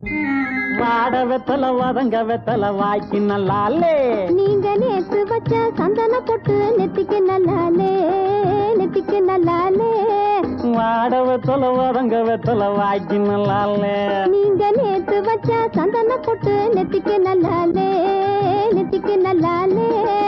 வாட வெத்தல வதங்க வெத்தல வாய்க்கு நல்லாலே நீங்க நேத்து வச்ச சந்தன பொட்டு நெத்திக்கு நல்லாலே நெத்திக்கு நல்லாலே வாட வெத்தல வதங்க வெத்தல வாய்க்கு நல்லாலே நீங்க நேத்து வச்ச சந்தன பொட்டு நெத்திக்கு நல்லாலே நெத்திக்கு நல்லாலே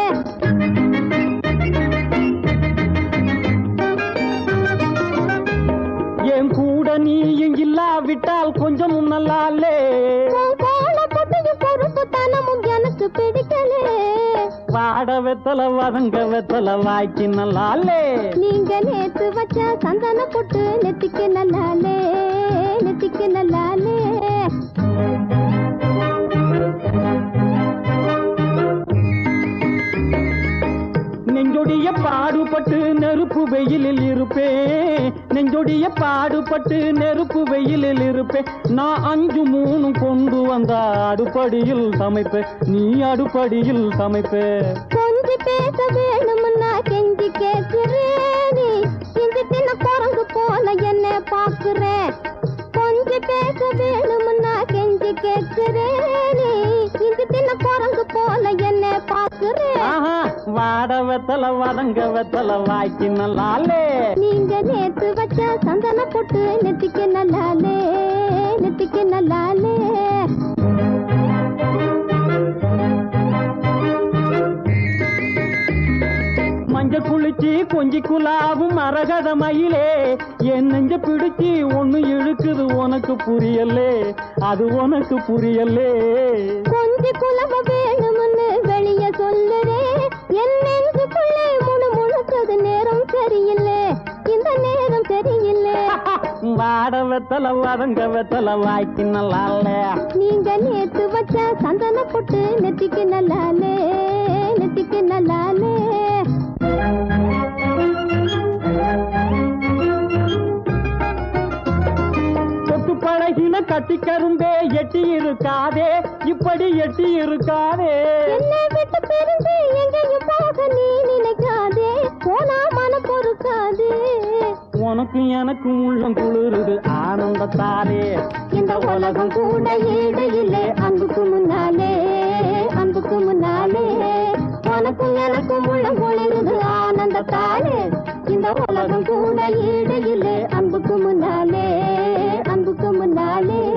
என் கூட நீயும் இல்லாவிட்டால் கொஞ்சமும் நல்லாலே உன் கோல பொட்டையும் பொறுப்பு தனமும் எனக்கு பிடிக்கலே வாட வெத்தல வதங்க வெத்தல வாய்க்கு நல்லாலே நீங்க நேத்து வச்ச சந்தன பொட்டு நெத்திக்கு நல்லாலே நெத்திக்கு நல்லாலே நெஞ்சொடிய பாடுபட்டு நெருப்பு வெயிலில் இருப்பேன் நெஞ்சொடிய பாடுபட்டு நெருப்பு வெயிலில் இருப்பேன் நான் அஞ்சு மூணு கொண்டு வந்தா அடுப்படியில் சமைப்பேன் நீ அடுப்படியில் சமைப்பே கொஞ்சி பேச வேணும்னா கெஞ்சி கேட்கிறேன் இஞ்சி தின்ன குரங்கு போல என்ன பாக்குறேன் கொஞ்சி பேச வேணும்னா கெஞ்சி கேட்கிறேன் இஞ்சி தின்ன குரங்கு போல என்ன பாக்குறேன் ஆஹா வாட வெத்தல வதங்க வெத்தல வாய்க்கு நல்லாலே நீங்க நேத்து வச்ச சந்தன பொட்டு நெத்திக்கு நல்லாலே நெத்திக்கு நல்லாலே மஞ்ச குளிச்சு கொஞ்சி குலாவும் மரகத மயிலே என் நெஞ்ச பிடிச்சி ஒண்ணு இழுக்குது உனக்கு புரியலே அது உனக்கு புரியலே கொஞ்சி குலவ வேணும்னு வெளிய சொல்லுறே என் நெஞ்சுக்குள்ளே முணு முணுக்குது நேரம் சரியில்லை இந்த நேரம் சரியில்லை வாட வெத்தல வதங்க வெத்தல வாய்க்கு நல்லாலே நீங்க நேத்து வச்ச சந்தன பொட்டு நெத்திக்கு நல்லாலே நெத்திக்கு நல்லாலே தொட்டு பழகின கட்டி கரும்பே எட்டி இருக்காதே இப்படி எட்டி இருக்காதே என்னை விட்டு பிரிந்து எங்கேயும் போக நீ நினைக்காதே போனா மன பொறுக்காதே உனக்கு எனக்கு உள்ளம் குளிருது ஆனந்தத்தாலே இந்த உலகம் கூட ஈடு இல்லை அன்புக்கு முன்னாலே அன்புக்கு முன்னாலே உனக்கும் எனக்கும் உள்ள ஒளிருது ஆனந்தத்தாலே இந்த உலகம் கூட ஈடு இல்லை அன்புக்கு முன்னாலே அன்புக்கு முன்னாலே